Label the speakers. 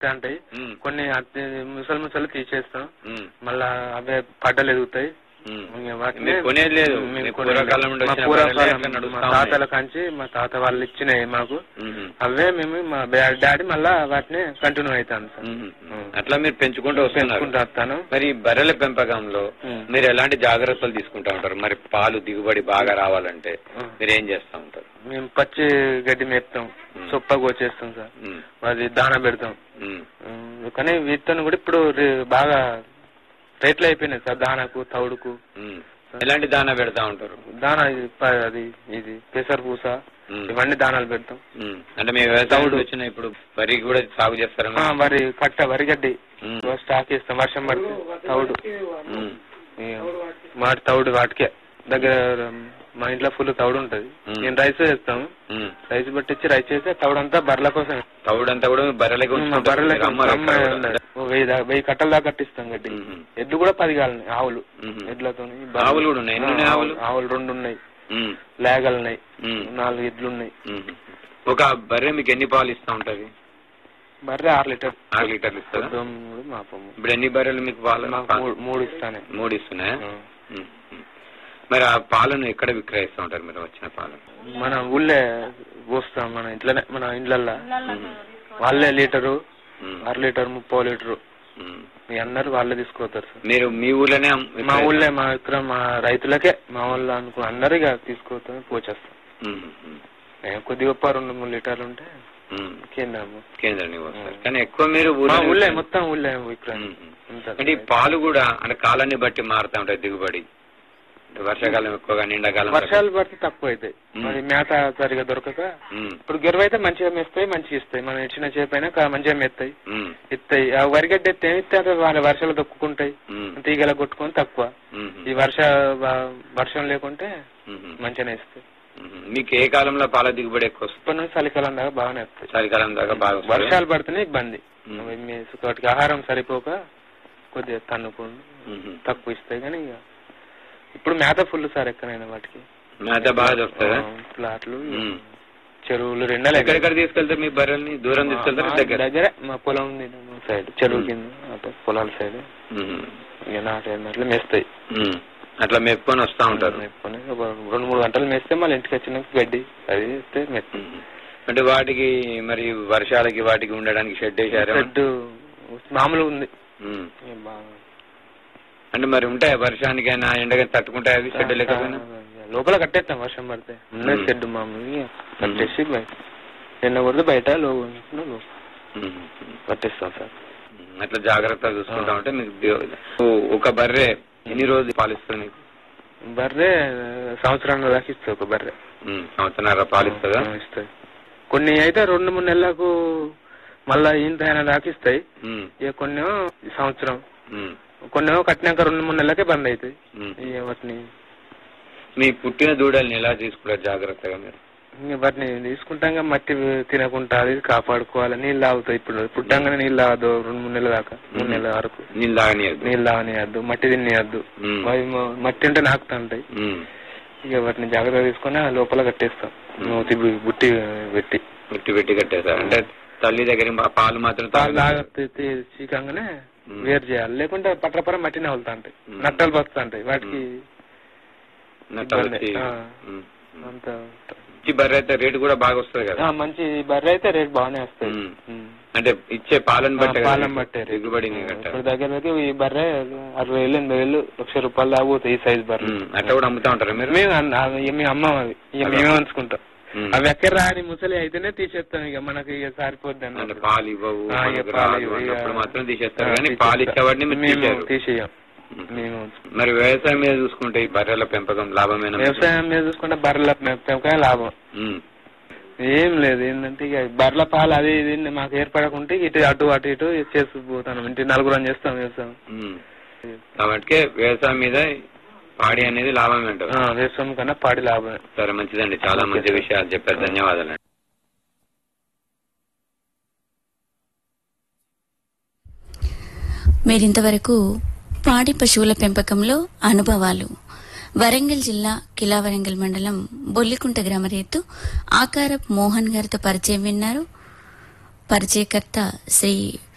Speaker 1: ఉంటాయి
Speaker 2: ఉమ్,
Speaker 1: కొన్ని అట్టి ముసలి ముసలి తీసేస్తాం
Speaker 2: ఉమ్,
Speaker 1: మళ్ళా అవే పడ్డలు ఎదుగుతాయి
Speaker 2: ఉమ్.
Speaker 1: ఇంక వాటిని
Speaker 2: మీరు కొనేది లేదు
Speaker 1: మేము
Speaker 2: మీరు
Speaker 1: కొనేది లేదు.
Speaker 2: పూర్వకాలం నుండి
Speaker 1: మా
Speaker 2: వచ్చిన
Speaker 1: పూర్వకాలం
Speaker 2: బర్రెలే అట్లా
Speaker 1: మా
Speaker 2: నడుస్తా
Speaker 1: తాతల
Speaker 2: ఉన్నాయి.
Speaker 1: కాంచి మా తాత వాళ్ళు ఇచ్చినాయి మాకు
Speaker 2: ఉమ్,
Speaker 1: అవే మేము మా డాడీ మళ్ళా వాటిని కంటిన్యూ అవుతాను సార్
Speaker 2: ఉమ్, ఉమ్. అట్లా మీరు పెంచుకుంటూ వస్తున్నారు
Speaker 1: పెంచుకుంటూ వస్తాను
Speaker 2: మరి ఈ బర్రెల పెంపకంలో
Speaker 1: ఉమ్.
Speaker 2: మీరు ఎలాంటి జాగ్రత్తలు తీసుకుంటా ఉంటారు మరి పాలు దిగుబడి బాగా రావాలంటే
Speaker 1: ఉమ్.
Speaker 2: మీరు ఏం చేస్తా ఉంటారు
Speaker 1: మేము పచ్చి గడ్డి మేపుతాం
Speaker 2: ఉమ్.
Speaker 1: సొప్ప కోచేస్తాం సార్
Speaker 2: ఉమ్,
Speaker 1: అది దానా పెడతాం
Speaker 2: ఉమ్,
Speaker 1: ఉమ్, కానీ వీటితో కూడా ఇప్పుడు రే- బాగా రేట్లు అయిపోయినాయి సార్ దానాకు తౌడుకు
Speaker 2: ఉమ్. ఎలాంటి దానా పెడతా ఉంటారు
Speaker 1: దానా ఇది ప- అది ఇది పెసర పూస
Speaker 2: ఉమ్,
Speaker 1: ఇవన్నీ దానాలు పెడతాం
Speaker 2: ఉమ్. అంటే మీ వ్యవసాయం
Speaker 1: తౌడు.
Speaker 2: వచ్చిన ఇప్పుడు వరి కూడా సాగు చేస్తారా
Speaker 1: ఆ,
Speaker 2: మీరు?
Speaker 1: వరి కట్ట వరి గడ్డి
Speaker 2: ఉమ్,
Speaker 1: స్టాక్ ఇస్తాం వర్షం పడితే తౌడు
Speaker 2: ఉమ్,
Speaker 1: ఇక మాటి తౌడు వాటికే దగ్గర మా ఇంట్లో ఫుల్ తౌడు ఉంటది
Speaker 2: ఉమ్.
Speaker 1: నేను రైస్ వేస్తాము
Speaker 2: ఉమ్.
Speaker 1: రైస్ పట్టించి రైస్ చేస్తే తౌడు అంతా బర్రెల కోసం
Speaker 2: తౌడంతా కూడా బర్రెలకి
Speaker 1: మా
Speaker 2: ఉంచుకుంటారు.
Speaker 1: బర్రెలకి
Speaker 2: మీరు అమ్మరు
Speaker 1: అమ్మ
Speaker 2: ఎక్కడ కూడా?
Speaker 1: ఉండదు. ఓ వెయ్యి దా- వెయ్యి కట్టల దాకా కట్టిస్తాం గడ్డి
Speaker 2: ఉమ్,
Speaker 1: ఎడ్లు కూడా పది కాలినాయి ఆవులు
Speaker 2: ఉమ్.
Speaker 1: ఎడ్లతో
Speaker 2: ఆవులు కూడా ఉన్నాయి. ఎన్ని ఉన్నాయి ఆవులు?
Speaker 1: ఆవులు రెండు ఉన్నాయి
Speaker 2: ఉమ్,
Speaker 1: లేగలు ఉన్నాయి
Speaker 2: ఉమ్,
Speaker 1: నాలుగు ఎడ్లు ఉన్నాయి
Speaker 2: ఉమ్. ఒక బర్రె మీకు ఎన్ని పాలు ఇస్తా ఉంటది
Speaker 1: బర్రె ఆరు లీటర్
Speaker 2: ఆరు లీటర్లు ఇస్తుందా
Speaker 1: పొద్దున్న మా పమ్ము
Speaker 2: ఇప్పుడు ఎన్ని బర్రెలు మీకు పాలు
Speaker 1: మాకు మూడు- మూడు ఇస్తానే
Speaker 2: మూడు ఇస్తున్నాయా
Speaker 1: ఆ.
Speaker 2: ఉమ్, ఉమ్. మరి ఆ పాలను ఎక్కడ విక్రయిస్తూ ఉంటారు మీరు వచ్చిన పాలను
Speaker 1: మన ఊళ్ళే పోస్తాం మన ఇంట్లోనే మన ఇండ్లల్లో
Speaker 2: ఉమ్,
Speaker 1: వాళ్ళే లీటరు
Speaker 2: ఉమ్,
Speaker 1: అర లీటర్ ముప్పై లీటరు
Speaker 2: ఉమ్.
Speaker 1: మీ అందరు వాళ్ళే తీసుకోతారు సార్
Speaker 2: మీరు మీ ఊర్లోనే అమ్-
Speaker 1: మా
Speaker 2: విక్రయిస్తారు?
Speaker 1: ఊళ్ళే మా ఇక్కడ మా రైతులకే మా వాళ్ళు అనుకో అందరు ఇక తీసుకుపోతాం పోచేస్తాం
Speaker 2: ఉమ్, ఉమ్,
Speaker 1: ఏ కొద్ది గొప్ప రెండు మూడు లీటర్లు ఉంటే
Speaker 2: ఉమ్.
Speaker 1: కిందాము
Speaker 2: కేంద్రానికి వస్తారు కానీ ఎక్కువ మీరు
Speaker 1: మా
Speaker 2: ఊర్లోనే
Speaker 1: ఊళ్ళే
Speaker 2: విక్రయిస్తారు.
Speaker 1: మొత్తం ఊళ్ళే విక్రయం
Speaker 2: ఉమ్, ఉమ్. అంటే ఈ పాలు కూడా అంటే కాలాన్ని బట్టి మారుతా ఉంటాయి దిగుబడి అంటే వర్షాకాలం ఎక్కువగా ఎండాకాలం
Speaker 1: వర్షాలు పడితే తక్కువ అవుతాయి
Speaker 2: ఉమ్.
Speaker 1: మరి మేత సరిగా దొరకక
Speaker 2: ఉమ్,
Speaker 1: ఇప్పుడు గెరువు అయితే మంచిగా మేస్తాయి మంచిగా ఇస్తాయి మనం ఇచ్చిన చేపైనా కా- మంచిగా మెత్తాయి
Speaker 2: ఉమ్,
Speaker 1: ఇస్తాయి ఆ వరిగడ్డ ఎత్తే ఏమి ఇస్తారు వాళ్ళ వర్షాలు దొక్కుకుంటాయి
Speaker 2: ఉమ్,
Speaker 1: తీగల కొట్టుకొని తక్కువ
Speaker 2: ఉమ్,
Speaker 1: ఈ వర్ష వ- వర్షం లేకుంటే
Speaker 2: ఉమ్,
Speaker 1: మంచిగానే ఇస్తాయి
Speaker 2: ఉమ్. మీకు ఏ కాలంలో పాల దిగుబడి ఎక్కువ వస్తుంది
Speaker 1: ఇప్పటి నుంచి చలికాలం దాకా బాగానే వస్తాయి
Speaker 2: చలికాలం దాకా బాగా వస్తుందా?
Speaker 1: వర్షాలు పడితేనే ఇబ్బంది
Speaker 2: ఉమ్.
Speaker 1: అవి మీ- వాటికి ఆహారం సరిపోక కొద్దిగా తన్నుకోండి
Speaker 2: ఉమ్.
Speaker 1: తక్కువ ఇస్తాయి కానీ ఇక ఇప్పుడు మేత ఫుల్ సార్ ఎక్కడైనా వాటికి
Speaker 2: మేత బాగా దొరుకుతుందా
Speaker 1: ఆ, ప్లాట్లు
Speaker 2: ఉమ్.
Speaker 1: చెరువులు రెండలే
Speaker 2: ఎక్కడెక్కడ తీసుకెళ్తారు మీ బర్రెల్ని దూరం తీసుకెళ్తారా దగ్గర
Speaker 1: దగ్గరే మా పొలం ఉంది మా సైడ్ చెరువు కింద అటు పొలాల సైడ్
Speaker 2: ఉమ్.
Speaker 1: ఇక నాటేసినట్లు మేస్తాయి
Speaker 2: ఉమ్. అట్లా మెప్పుకొని వస్తా ఉంటారు
Speaker 1: మేపుకొని ఒక రెండు మూడు గంటలు మేస్తే మళ్ళీ ఇంటికి వచ్చినాక గడ్డి అది వేస్తే మెత్త
Speaker 2: ఉమ్. అంటే వాటికి మరి వర్షాలకి వాటికి ఉండడానికి షెడ్ వేసారా
Speaker 1: షెడ్ మామూలుగా ఉంది
Speaker 2: ఉమ్.
Speaker 1: ఇక బాగా
Speaker 2: అంటే మరి ఉంటాయి వర్షానికైనా ఎండకైనా తట్టుకుంటాయి అవి షెడ్ లేకపోయినా
Speaker 1: లోపల కట్టేస్తాం వర్షం పడితే ఉన్నది
Speaker 2: మ్మ్.
Speaker 1: షెడ్ మామూలుగా కట్టేసి బయట నిన్న కొడితే బయట లోపల లోపల
Speaker 2: ఉమ్.
Speaker 1: కట్టేస్తాం సార్
Speaker 2: ఉమ్. అట్లా జాగ్రత్తగా చూసుకుంటా ఉంటే మీకు ది- ఓ- ఒక బర్రె ఎన్ని రోజులు పాలిస్తుంది మీకు
Speaker 1: బర్రె సంవత్సరం దాకా ఇస్తుంది ఒక బర్రె
Speaker 2: ఉమ్. సంవత్సరాల పాలిస్తుందా
Speaker 1: ఆ, ఇస్తాయి కొన్ని అయితే రెండు మూడు నెలలకు మళ్ళా ఇంత అయినా దాకా ఇస్తాయి
Speaker 2: ఉమ్.
Speaker 1: ఇక కొన్ని సంవత్సరం
Speaker 2: ఉమ్.
Speaker 1: కొన్ని కట్టినాక రెండు మూడు నెలలకే బంద్ అవుతాయి
Speaker 2: ఉమ్.
Speaker 1: ఇక వాటిని
Speaker 2: మీ పుట్టిన దూడల్ని ఎలా తీసుకుంటారు జాగ్రత్తగా మీరు
Speaker 1: ఇక వాటిని తీసుకుంటాం కదా, మట్టి తినకుండా అది కాపాడుకోవాలి నీళ్ళు తాగుతాయి ఇప్పుడు పుట్టంగానే నీళ్ళు తాగదు రెండు మూడు నెలల దాకా మూడు
Speaker 2: మ్మ్.
Speaker 1: నెలల వరకు
Speaker 2: నీళ్ళు తాగనియద్దు
Speaker 1: నీళ్ళు తాగనియద్దు మట్టి తినేయద్దు
Speaker 2: ఉమ్.
Speaker 1: అవి మ- మట్టి ఉంటే నాకుతా ఉంటాయి
Speaker 2: ఉమ్.
Speaker 1: ఇక వాటిని జాగ్రత్త తీసుకొని ఆ లోపల కట్టేస్తాం
Speaker 2: మ్మ్.
Speaker 1: మూతి బు- బుట్టి పెట్టి
Speaker 2: పెట్టి పెట్టి కట్టేశారు అంటే తల్లి దగ్గర మా పాలు మాత్రం
Speaker 1: పాలు
Speaker 2: తాగనివ్వరు.
Speaker 1: తాగ చీకంగానే
Speaker 2: మ్మ్.
Speaker 1: వేరు చేయాలి లేకుంటే పట్రపర మట్టినే వెళ్తా ఉంటాయి
Speaker 2: మ్మ్.
Speaker 1: నట్టలు బతుంటాయి వాటికి
Speaker 2: నట్టలు
Speaker 1: ఇబ్బంది.
Speaker 2: వచ్చి
Speaker 1: ఆ.
Speaker 2: ఉమ్.
Speaker 1: అంత
Speaker 2: ఈ బర్రె అయితే రేటు కూడా బాగా వస్తుంది కదా
Speaker 1: ఆ, మంచి బర్రె అయితే రేట్ బాగానే వస్తాయి
Speaker 2: మ్మ్.
Speaker 1: మ్మ్.
Speaker 2: అంటే ఇచ్చే పాలను
Speaker 1: ఆ,
Speaker 2: బట్టే కదా
Speaker 1: పాలం బట్టే రేట్.
Speaker 2: దిగుబడిని
Speaker 1: ఆ,
Speaker 2: కట్టాలి
Speaker 1: ఇప్పుడు దగ్గర దగ్గర ఈ బర్రె అరవై వేలు ఎనభై వేలు లక్ష రూపాయలు దాకా పోతాయి ఈ సైజ్ బర్రె
Speaker 2: ఉమ్. అట్లా కూడా అమ్ముతా ఉంటారు మీరు
Speaker 1: మేము అన్న- అవి మేము అమ్మం అవి ఇక
Speaker 2: అదే.
Speaker 1: మేమే ఉంచుకుంటాం
Speaker 2: ఉమ్.
Speaker 1: అవి ఎక్కడ రాని ముసలి అయితేనే తీసేస్తాం ఇక మనకి ఇక సారిపోద్ది
Speaker 2: అంటే
Speaker 1: అన్నట్టు.
Speaker 2: పాలు ఇవ్వవు
Speaker 1: ఆ, ఇక
Speaker 2: మనకు
Speaker 1: పాలు
Speaker 2: రాదు
Speaker 1: ఇవ్వ-
Speaker 2: అన్నప్పుడు
Speaker 1: ఇక-
Speaker 2: మాత్రం తీసేస్తారు
Speaker 1: ఆ,
Speaker 2: కానీ
Speaker 1: తీసేస్తాం.
Speaker 2: పాలు ఇచ్చేవాడిని మీరు
Speaker 1: మేము
Speaker 2: తీసేయరు
Speaker 1: తీసేయం
Speaker 2: ఉమ్.
Speaker 1: మేము ఉంచుకుంటాం.
Speaker 2: మరి వ్యవసాయం మీద చూసుకుంటే ఈ బర్రెల పెంపకం లాభమైన
Speaker 1: వ్యవసాయం మీద చూసుకుంటే బర్రెల పెంపకమే లాభం ఏం లేదు ఏంటంటే ఇక బర్రెల పాలు అది ఇది మాకు ఏర్పడకుంటే ఇటు అటు అటు ఇటు చేసుకుపోతాను ఇంటి నలుగురం చేస్తాం వ్యవసాయం
Speaker 2: కాబట్టి వ్యవసాయం మీద పాడి అనేది లాభమే అంటారు
Speaker 1: ఆ, వ్యవసాయం కన్నా పాడి లాభమే
Speaker 2: సరే మంచిదండి చాలా
Speaker 1: ఓకే
Speaker 2: మంచి
Speaker 1: సార్.
Speaker 2: విషయాలు చెప్పారు ధన్యవాదాలు
Speaker 3: మీరింతవరకు పాడి పశువుల పెంపకంలో అనుభవాలు వరంగల్ జిల్లా కిలా వరంగల్ మండలం బొల్లికుంట గ్రామ రైతు ఆకారప్ మోహన్ గారితో పరిచయం విన్నారు పరిచయకర్త శ్రీ